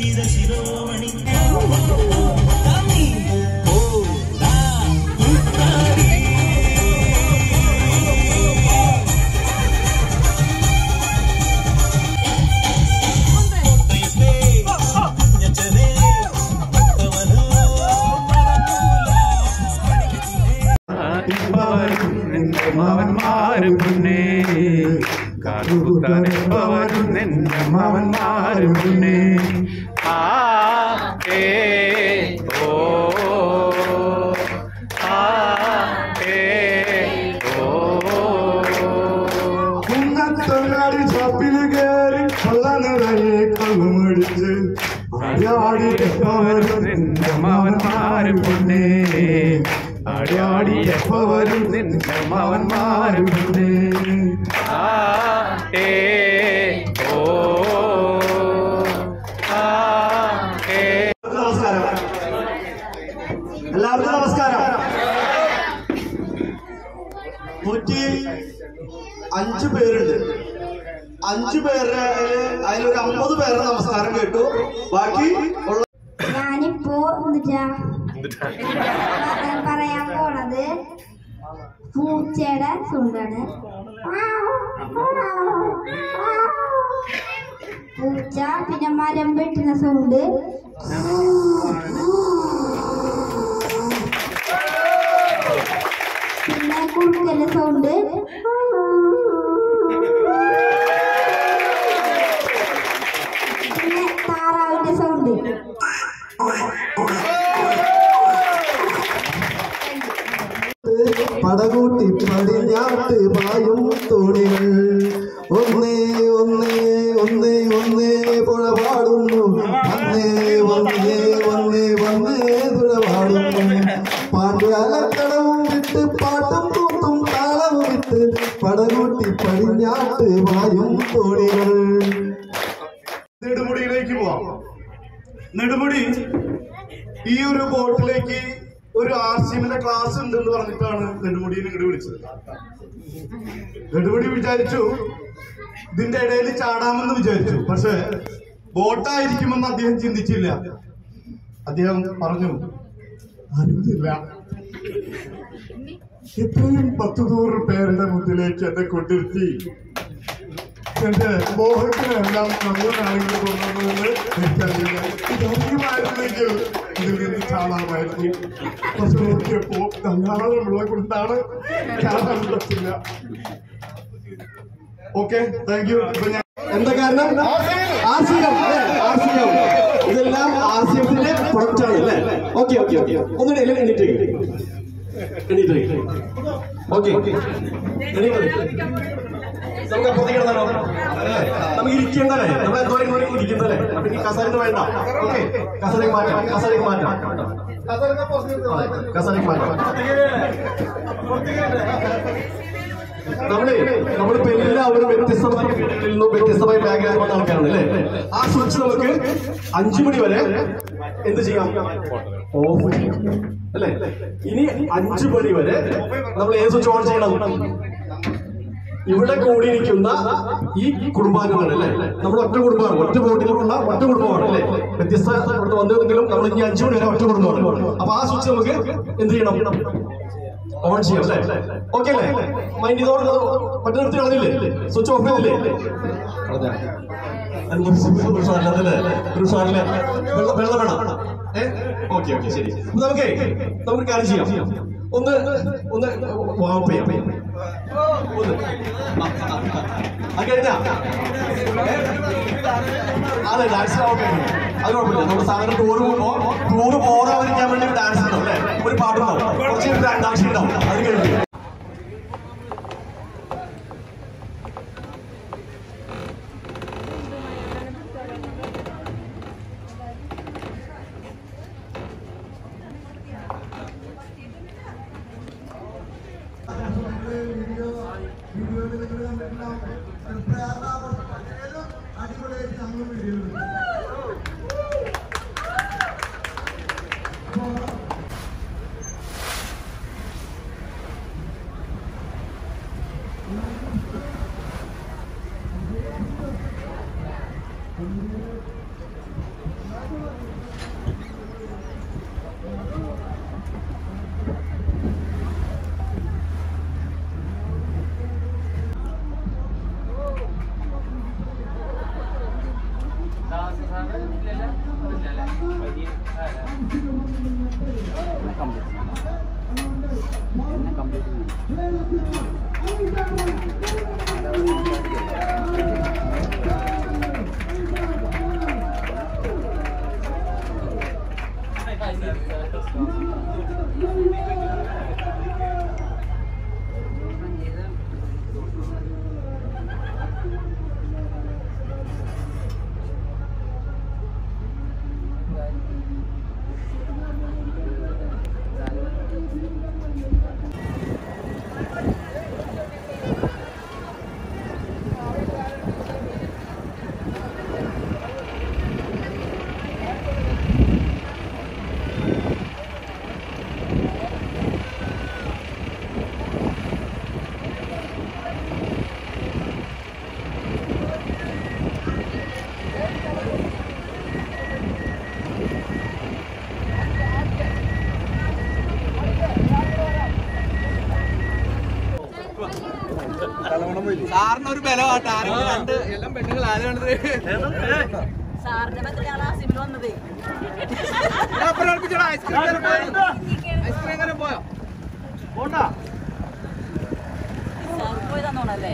ജീവിത ശിരോമണി ഓ ദാ ഉത്താരി മാവന്മാരും മുന്നേ കാതുകുത്താനെപ്പവരും നിന്റെ മാവന്മാരും മുന്നേ ആ ഏ ഓ ആ ഏ ഓ കുന്നത്തങ്ങാടി ഷോപ്പില് കയറി കൊള്ള നിറയെ കള്ളുമടിച്ച് ആടി എപ്പവരും നിന്റെ മാവന്മാരും മുന്നേ ആടിയാടി എപ്പവരും നിന്റെ മാവന്മാരും മുന്നേ ആ ഏ ഓ ആ ഏ നമസ്കാരം എല്ലാവർക്കും നമസ്കാരം നൂറ്റി അഞ്ച് പേരുണ്ട് അഞ്ചു പേരുടെ അതിലൊരു അമ്പത് പേരുടെ നമസ്കാരം കേട്ടു ബാക്കി ഉള്ള ഞാനിപ്പോ എന്നിട്ടാ പറയാൻ പോണത് പൂച്ചയുടെ സൗണ്ടാണ് പൂച്ച പിന്നെ മരം വെട്ടുന്ന സൗണ്ട് പിന്നെ കുറുക്കന്റെ സൗണ്ട് പിന്നെ താറാവിന്റെ സൗണ്ട് പടകൂട്ടി പടിഞ്ഞാട്ട് പായും തോണികൾ ഒന്നേ ഒന്നേ ഒന്നേ ഒന്നേ പുഴ പാടുന്നു വന്നേ വന്നേ വന്നേ വന്നേ പുഴ പാടുന്നു പാട്ടുകാലക്കടവും വിട്ട് പാട്ടും കൂത്തും താളവും വിട്ട് പടകൂട്ടി പടിഞ്ഞാട്ട് പായും തോണികൾ നെടുമുടിയിലേക്ക് പോവാം നെടുമുടി ഈ ഒരു ബോട്ടിലേക്ക് ഒരു ആർ സി എമ്മിന്റെ ക്ലാസ് ഉണ്ടെന്ന് പറഞ്ഞിട്ടാണ് നെടുമുടിയെ ഇങ്ങോട്ട് വിളിച്ചത് നെടുമുടി വിചാരിച്ചു ഇതിന്റെ ഇടയിൽ ചാടാമെന്ന് വിചാരിച്ചു പക്ഷെ ബോട്ടായിരിക്കുമെന്ന് അദ്ദേഹം ചിന്തിച്ചില്ല അദ്ദേഹം പറഞ്ഞു അറിഞ്ഞില്ല ഇത്രയും പത്ത് നൂറ് പേരുടെ മുന്നിലേക്ക് എന്നെ കൊണ്ടിരുത്തി എന്റെ മോഹത്തിനെല്ലാം കണ്ണൂരാണെങ്കിൽ കൊണ്ടുവന്നത് എനിക്കറിയില്ല ഇതറിയുമായിരുന്നെങ്കിൽ ഇതിൽ നിന്ന് ചാടാമായിരുന്നു പക്ഷെ നോക്കിയപ്പോ ധാരാളമുള്ള കൊണ്ടാണ് ചാടാൻ പറ്റില്ല ഓക്കെ താങ്ക് യു എന്താ കാരണം R C M R C M ഇതെല്ലാം ആർ സി എഫിന്റെ പ്രൊഡക്റ്റ് ആണ് അല്ലേ ഓക്കെ ഓക്കെ ഓക്കെ ഒന്നുകൂടെ എല്ലാം എണീറ്റ് എണീറ്റ് ഓക്കെ എണീറ്റ് നമുക്ക് അപ്പുറത്തേക്ക് കിടന്നാലോ അല്ലേ നമുക്ക് ഇരിക്കണ്ടല്ലേ നമ്മൾ എന്തോരം കൂടി ഇരിക്കുന്നല്ലേ അപ്പൊ ഇനി കസേരക്ക് വേണ്ട ഓക്കെ കസേരക്ക് മാറ്റാം കസേരക്ക് മാറ്റാം കസേരക്ക് മാറ്റാം നമ്മളെ നമ്മളിപ്പോ എല്ലാവരും വ്യത്യസ്തമായ വീടുകളിൽ നിന്നും വ്യത്യസ്തമായ ബാക്ക്ഗ്രൗണ്ട് വന്ന ആൾക്കാരാണ് അല്ലേ ആ സ്വിച്ച് നമുക്ക് അഞ്ചു മണി വരെ എന്ത് ചെയ്യാം ഓഫ് ചെയ്യാം അല്ലേ ഇനി അഞ്ചു മണി വരെ നമ്മൾ ഏത് സ്വിച്ച് ഓൺ ചെയ്യണം ഇവിടെ കൂടിയിരിക്കുന്ന ഈ കുടുംബാംഗങ്ങൾ അല്ലേ നമ്മൾ ഒറ്റ കുടുംബമാണ് ഒറ്റ ബോട്ടിലുള്ള ഒറ്റ കുടുംബമാണ് അല്ലേ വ്യത്യസ്ത ഇവിടുന്ന് വന്നിരുന്നെങ്കിലും നമ്മൾ ഇനി അഞ്ചു മണി വരെ ഒറ്റ കുടുംബമാണ് അപ്പൊ ആ സ്വിച്ച് നമുക്ക് എന്ത് ചെയ്യണം ഓൺ ചെയ്യാം അല്ലേ ഓക്കെ അല്ലേ മൈൻഡ് ചെയ്തോട് മറ്റു നിർത്തി കളഞ്ഞില്ലേ സ്വിച്ച് ഓഫ് ചെയ്തില്ലേ വെള്ളം വെള്ളം വേണം ഏ ഓക്കെ ഓക്കെ ശരി അപ്പൊ നമുക്കേ നമുക്ക് കാര്യം ചെയ്യാം ഒന്ന് ഒന്ന് വാപ്പ് ചെയ്യാം ഒന്ന് ആ, ആ, ആ. അത് കഴിഞ്ഞാ അതെ ഡാൻസ് ഓക്കെ അത് കുഴപ്പമില്ല നമ്മുടെ സാധനം ടൂർ പോകുമ്പോ ടൂർ പോകാതിരിക്കാൻ വേണ്ടി ഒരു ഡാൻസ് ഉണ്ടാവും അല്ലേ ഒരു പാട്ടുണ്ടാവും കുറച്ച് ഡാൻസ് ഉണ്ടാവും അത് കഴിഞ്ഞു സാറിനൊരു ബലമാട്ട ആരെങ്കിലും രണ്ട് എല്ലാം പെണ്ണുങ്ങൾ ആരും കണ്ടത് സാറിന്റെ പത്രയാണ് ആസിമിൽ വന്നത് ഐസ്ക്രീം ഐസ്ക്രീം പോയോ സാർ പോയി തന്നോണല്ലേ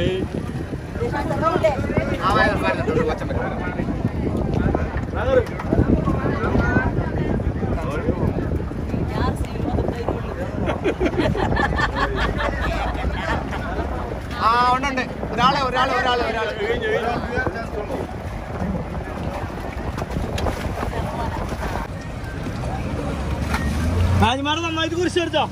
ഞാൻ സിനിമ ആ ഉണ്ട് ഒരാളെ ഒരാളെ ഒരാളെ ഒരാളെ ഹാജിമാരെ നന്നായിട്ട് കുറിച്ചെടുത്തോ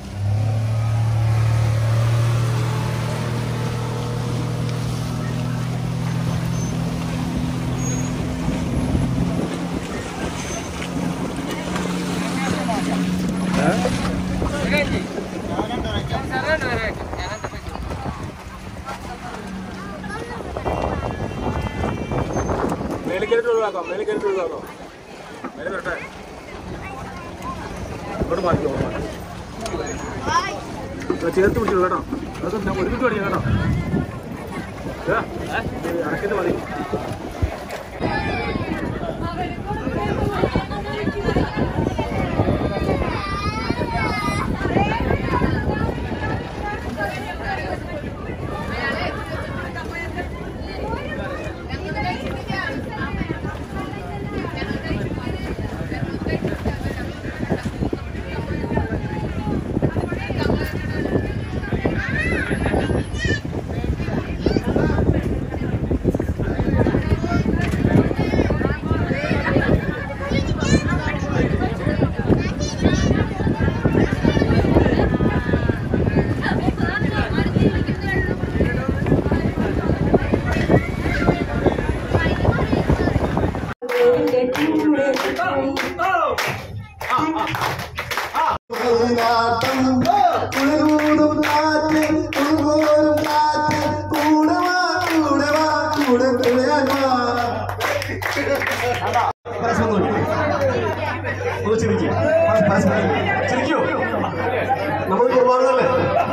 മേലിക്കരുത്ത് ഒഴിവാക്കാം മേലിക്കരുത്ത് ഒഴിവാക്കാം മേലെ വരട്ടെ ഇങ്ങോട്ട് മാറ്റി ഇങ്ങോട്ട് മാറ്റി ഇത് ചേർത്ത് പിടിച്ചു കേട്ടോ അതൊക്കെ ഞാൻ ഒരുമിച്ച് പഠിക്കാം കേട്ടോ ദേ, ഇത് അടയ്ക്കുന്നത് മതി ഒന്ന് ചിരിക്കൂ ചിരിക്കൂ നമ്മൾ കുർബാനല്ലേ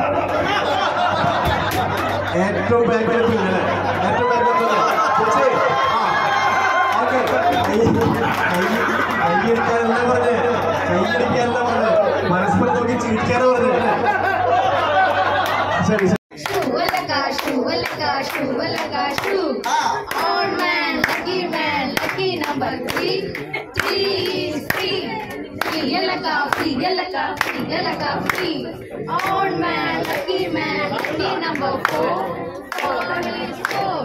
ഏറ്റവും ബാക്കിലെത്തില്ലേ ഏറ്റവും ബാക്കിലെത്തില്ലേ ചേച്ചി ആ ഓക്കെ കൈയടിക്കാനല്ല പറഞ്ഞേ കൈയടിക്കാനല്ല പറഞ്ഞേ പരസ്പരം നോക്കി ചിരിക്കാനാ പറഞ്ഞേ ശരി ശരി Shuvalaka, shuvalaka, shuvalaka, shoo. Old man, lucky man, lucky number three. Three is free. Free, yalaka, free, yalaka, free, yalaka, free. Old man, lucky man, lucky number four. Four is four.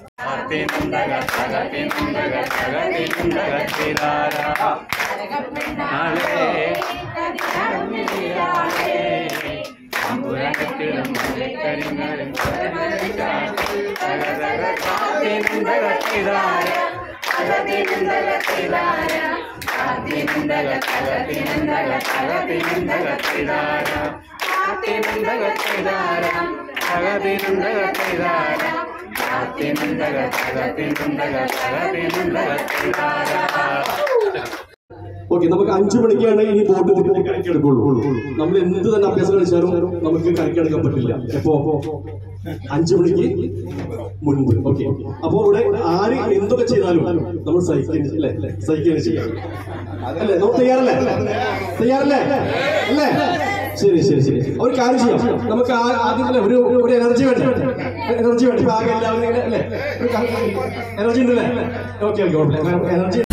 Okay നമുക്ക് അഞ്ചു മണിക്കാണ് ഈ boat തിരിച്ച് കരക്കെടുക്കുള്ളൂ നമ്മൾ എന്ത് തന്നെ അഭ്യാസം കളിച്ചാലും നമുക്ക് കരക്കെടുക്കാൻ പറ്റില്ല എപ്പോ അഞ്ചു മണിക്ക് മുൻപ് ഓക്കെ അപ്പോ ഇവിടെ ആര് എന്തൊക്കെ ചെയ്താലും നമ്മൾ സഹിക്കുക അല്ലേ സഹിക്കുകയാണ് ചെയ്യാം അല്ലേ നമ്മൾ തയ്യാറല്ലേ തയ്യാറല്ലേ അല്ലേ ശരി ശരി ശരി ഒരു കാര്യം ചെയ്യാം നമുക്ക് ആ- ആദ്യം തന്നെ ഒരു ഒരു എനർജി വേണ്ടേ എനർജി വേണ്ട ഇപ്പൊ ആകെ എല്ലാവരും ഇങ്ങനെ, അല്ലേ എനർജി ഉണ്ടല്ലേ ഓക്കെ ഓക്കെ എനർജി